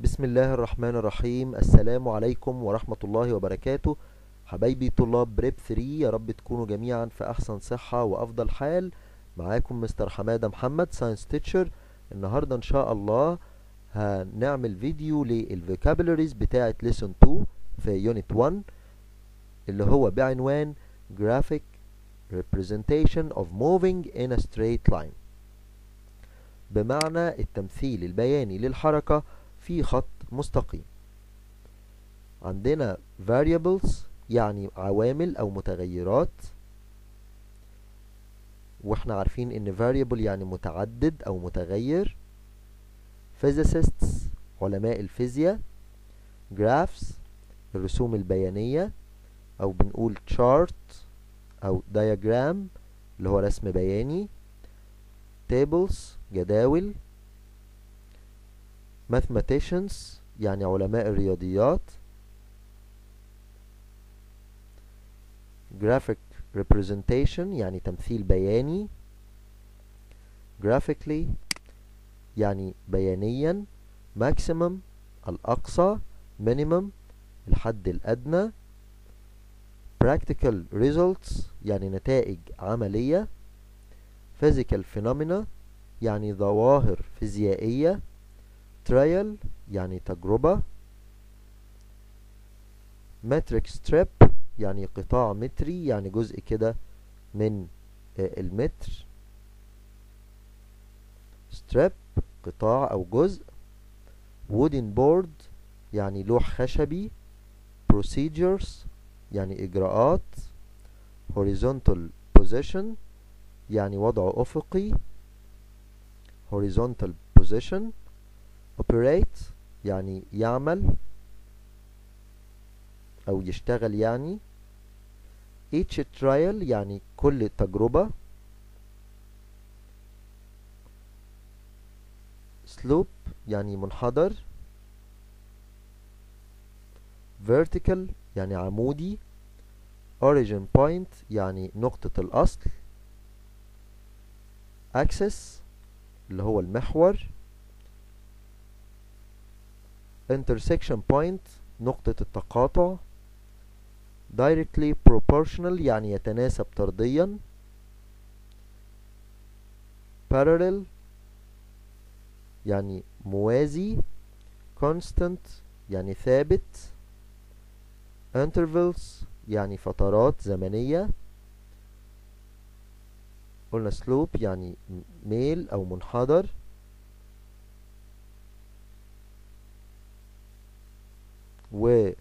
بسم الله الرحمن الرحيم السلام عليكم ورحمة الله وبركاته حبايبي طلاب بريب 3 يا رب تكونوا جميعا في أحسن صحة وأفضل حال معاكم مستر حمادة محمد ساينس تيتشر النهاردة إن شاء الله هنعمل فيديو للفوكابولاريز بتاعة ليسون 2 في يونت 1 اللي هو بعنوان Graphic Representation of Moving in a Straight Line بمعنى التمثيل البياني للحركة في خط مستقيم عندنا variables يعني عوامل أو متغيرات واحنا عارفين ان variable يعني متعدد أو متغير physicists علماء الفيزياء graphs الرسوم البيانية أو بنقول chart أو diagram اللي هو رسم بياني tables جداول mathematicians يعني علماء الرياضيات graphic representation يعني تمثيل بياني graphically يعني بيانيا maximum الأقصى minimum الحد الأدنى practical results يعني نتائج عملية physical phenomena يعني ظواهر فيزيائية trial يعني تجربة metric strip يعني قطاع متري يعني جزء كده من المتر strip قطاع أو جزء wooden board يعني لوح خشبي procedures يعني إجراءات horizontal position يعني وضع أفقي horizontal position operate يعني يعمل أو يشتغل يعني each trial يعني كل تجربة slope يعني منحدر vertical يعني عمودي origin point يعني نقطة الأصل axis اللي هو المحور intersection point نقطة التقاطع directly proportional يعني يتناسب طرديا parallel يعني موازي constant يعني ثابت intervals يعني فترات زمنية قلنا slope يعني ميل أو منحدر و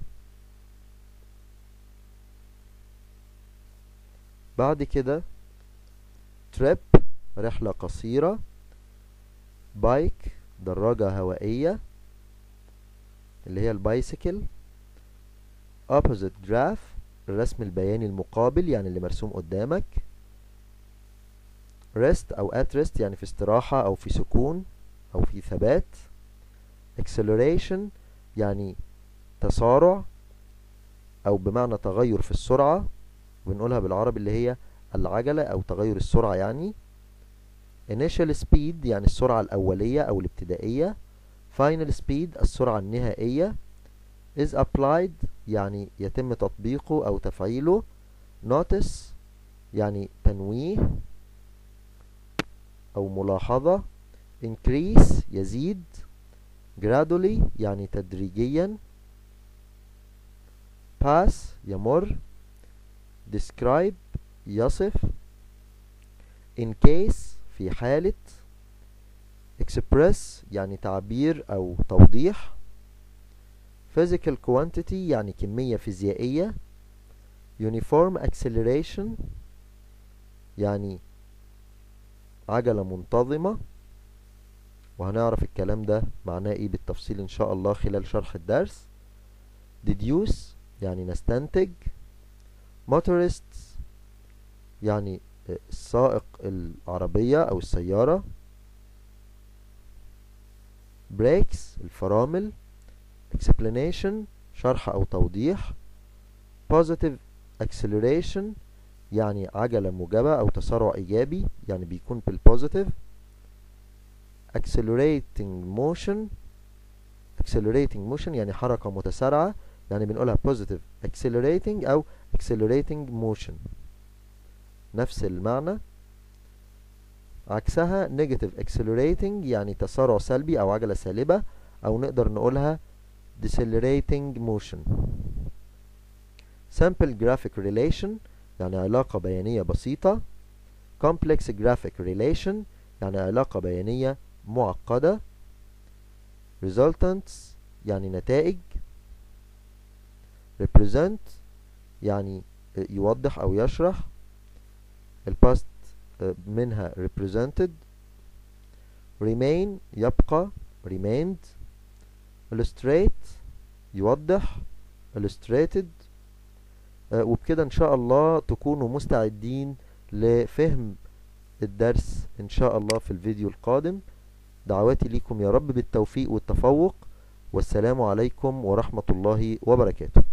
بعد كده trip رحلة قصيرة بايك دراجة هوائية اللي هي البايسيكل opposite graph الرسم البياني المقابل يعني اللي مرسوم قدامك rest أو at rest يعني في استراحة أو في سكون أو في ثبات acceleration يعني تسارع أو بمعنى تغير في السرعة بنقولها بالعربي اللي هي العجلة أو تغير السرعة يعني initial speed يعني السرعة الأولية أو الابتدائية final speed السرعة النهائية is applied يعني يتم تطبيقه أو تفعيله notice يعني تنويه أو ملاحظة increase يزيد gradually يعني تدريجيا pass يمر describe يصف in case في حالة express يعني تعبير أو توضيح physical quantity يعني كمية فيزيائية uniform acceleration يعني عجلة منتظمة وهنعرف الكلام ده معناه ايه بالتفصيل ان شاء الله خلال شرح الدرس deduce يعني نستنتج motorists يعني السائق العربية أو السيارة brakes الفرامل explanation شرح أو توضيح positive acceleration يعني عجلة موجبة أو تسارع إيجابي يعني بيكون بالpositive accelerating motion accelerating motion يعني حركة متسارعة يعني بنقولها positive accelerating أو accelerating motion نفس المعنى عكسها negative accelerating يعني تسارع سلبي أو عجلة سالبة أو نقدر نقولها decelerating motion simple graphic relation يعني علاقة بيانية بسيطة complex graphic relation يعني علاقة بيانية معقدة resultants يعني نتائج represent يعني يوضح أو يشرح الباست منها represented remain يبقى remained illustrate يوضح illustrated وبكده ان شاء الله تكونوا مستعدين لفهم الدرس ان شاء الله في الفيديو القادم دعواتي ليكم يا رب بالتوفيق والتفوق والسلام عليكم ورحمة الله وبركاته